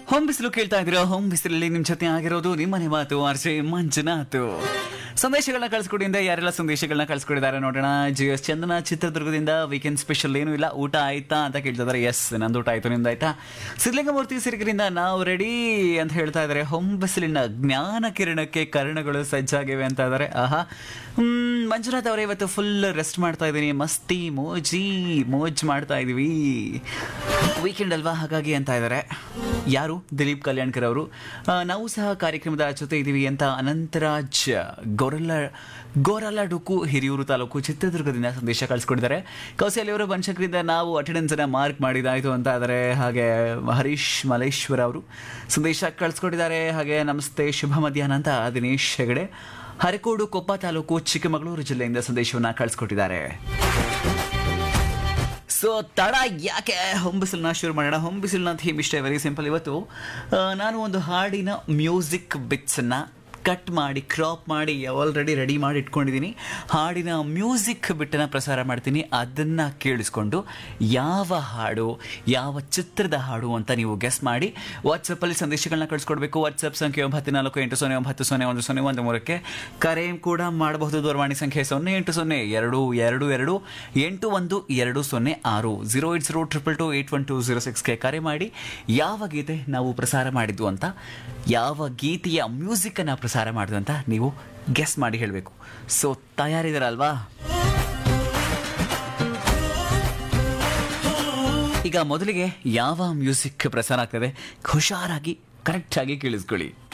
home ಬಿಸಿಲು ಕೇಳ್ತಾ ಇದ್ದೀರಾ ಹೋಮ್ ಬಿಸಿಲಲ್ಲಿ ನಿಮ್ ಜೊತೆ ಆಗಿರೋದು ನಿಮ್ಮನೆ ಮಾತು ಆರ್ಜೆ ಮಂಜುನಾಥ್ ಸಂದೇಶಗಳನ್ನ ಕಳ್ಸಿಕೊಡಿಂದ ಯಾರೆಲ್ಲ ಸಂದೇಶಗಳನ್ನ ಕಳ್ಸಿಕೊಡಿದ್ದಾರೆ ನೋಡೋಣ ಜಿ ಎಸ್ ಚಂದನ ಚಿತ್ರದುರ್ಗದಿಂದ ವೀಕೆಂಡ್ ಸ್ಪೆಷಲ್ ಏನೂ ಇಲ್ಲ ಊಟ ಆಯ್ತಾ ಅಂತ ಕೇಳ್ತಿದ್ದಾರೆ ಎಸ್ ನಂದು ಊಟ ಆಯ್ತು ನಿಮ್ದು ಆಯ್ತಾ ಸಿದ್ಲಿಂಗಮೂರ್ತಿ ಸಿರಿಗರಿಂದ ನಾವು ರೆಡಿ ಅಂತ ಹೇಳ್ತಾ ಇದ್ದಾರೆ ಹೋಮ್ ಬಿಸಿಲಿನ ಜ್ಞಾನ ಕಿರಣಕ್ಕೆ ಕರ್ಣಗಳು ಸಜ್ಜಾಗಿವೆ ಅಂತ ಇದ್ದಾರೆ ಆಹಾ ಹ್ಮ್, ಮಂಜುನಾಥ್ ಅವರೇ ಇವತ್ತು ಫುಲ್ ರೆಸ್ಟ್ ಮಾಡ್ತಾ ಇದ್ದೀನಿ ಮಸ್ತಿ ಮೋಜಿ ಮೋಜ್ ಮಾಡ್ತಾ ಇದೀವಿ ವೀಕೆಂಡ್ ಅಲ್ವಾ ಹಾಗಾಗಿ ಅಂತ ಇದ್ದಾರೆ ಯಾರು ದಿಲೀಪ್ ಕಲ್ಯಾಣ್ಕರ್ ಅವರು ಆ, ನಾವು ಸಹ ಕಾರ್ಯಕ್ರಮದ ಜೊತೆ ಇದ್ದೀವಿ ಅಂತ ಅನಂತರಾಜ್ ಗೋರಲ್ಲ ಗೋರಲ್ಲಡುಕು ಹಿರಿಯೂರು ತಾಲೂಕು ಚಿತ್ರದುರ್ಗದಿಂದ ಸಂದೇಶ ಕಳಿಸ್ಕೊಟ್ಟಿದ್ದಾರೆ ಕೌಶಲ್ಯ ಅವರು ಬನಶಂಕರಿಂದ ನಾವು ಅಟೆಂಡೆನ್ಸ್ ಅನ್ನ ಮಾರ್ಕ್ ಮಾಡಿದಾಯ್ತು ಅಂತ ಇದ್ದಾರೆ ಹಾಗೆ ಹರೀಶ್ ಮಲೇಶ್ವರ ಅವರು ಸಂದೇಶ ಕಳಿಸ್ಕೊಟ್ಟಿದ್ದಾರೆ ಹಾಗೆ ನಮಸ್ತೆ ಶುಭ ಮಧ್ಯಾಹ್ನ ಅಂತ ದಿನೇಶ್ ಹೆಗಡೆ ಹರಕೋಡು ಕೊಪ್ಪ ತಾಲೂಕು ಚಿಕ್ಕಮಗಳೂರು ಜಿಲ್ಲೆಯಿಂದ ಸಂದೇಶವನ್ನ ಕಳಿಸ್ಕೊಟ್ಟಿದ್ದಾರೆ ಸೊ ತಡ ಯಾಕೆ ಹೊಂಬಿಸಲನ್ನ ಶುರು ಮಾಡೋಣ ಹೊಂಬಿಸಲನ್ನ ಥೀಮ್ ಇಷ್ಟ ವೆರಿ ಸಿಂಪಲ್ ಇವತ್ತು ಆ, ನಾನು ಒಂದು ಹಾಡಿನ ಮ್ಯೂಸಿಕ್ ಬಿಟ್ಸನ್ನು ಕಟ್ ಮಾಡಿ ಕ್ರಾಪ್ ಮಾಡಿ ಆಲ್ರೆಡಿ ರೆಡಿ ಮಾಡಿ ಇಟ್ಕೊಂಡಿದ್ದೀನಿ ಹಾಡಿನ ಮ್ಯೂಸಿಕ್ ಬಿಟ್ಟನ್ನು ಪ್ರಸಾರ ಮಾಡ್ತೀನಿ ಅದನ್ನು ಕೇಳಿಸ್ಕೊಂಡು ಯಾವ ಹಾಡು ಯಾವ ಚಿತ್ರದ ಹಾಡು ಅಂತ ನೀವು ಗೆಸ್ ಮಾಡಿ ವಾಟ್ಸಪ್ಪಲ್ಲಿ ಸಂದೇಶಗಳನ್ನ ಕಳಿಸ್ಕೊಡ್ಬೇಕು ವಾಟ್ಸಪ್ ಸಂಖ್ಯೆ ಒಂಬತ್ತು ನಾಲ್ಕು ಎಂಟು ಸೊನ್ನೆ ಒಂಬತ್ತು ಸೊನ್ನೆ ಒಂದು ಸೊನ್ನೆ ಒಂದು ಮೂರಕ್ಕೆ ಕರೆ ಕೂಡ ಮಾಡಬಹುದು ದೂರವಾಣಿ ಸಂಖ್ಯೆ ಸೊನ್ನೆ ಎಂಟು ಸೊನ್ನೆ ಎರಡು ಎರಡು ಎರಡು ಎಂಟು ಒಂದು ಎರಡು ಸೊನ್ನೆ ಆರು zero eight zero triple two eight one two zero ಸಿಕ್ಸ್ಗೆ ಕರೆ ಮಾಡಿ ಯಾವ ಗೀತೆ ನಾವು ಪ್ರಸಾರ ಮಾಡಿದ್ದು ಅಂತ ಯಾವ ಗೀತೆಯ ಮ್ಯೂಸಿಕ್ಕನ್ನು ಪ್ರಸಾರ ಮಾಡಿದ್ದು ಅಂತ ನೀವು ಗೆಸ್ ಮಾಡಿ ಹೇಳಬೇಕು ಸೊ ತಯಾರಿದಾರಲ್ವಾ ಈಗ ಮೊದಲಿಗೆ ಯಾವ ಮ್ಯೂಸಿಕ್ ಪ್ರಸಾರ ಆಗ್ತದೆ ಹುಷಾರಾಗಿ ಕರೆಕ್ಟಾಗಿ ಕೇಳಿಸ್ಕೊಳ್ಳಿ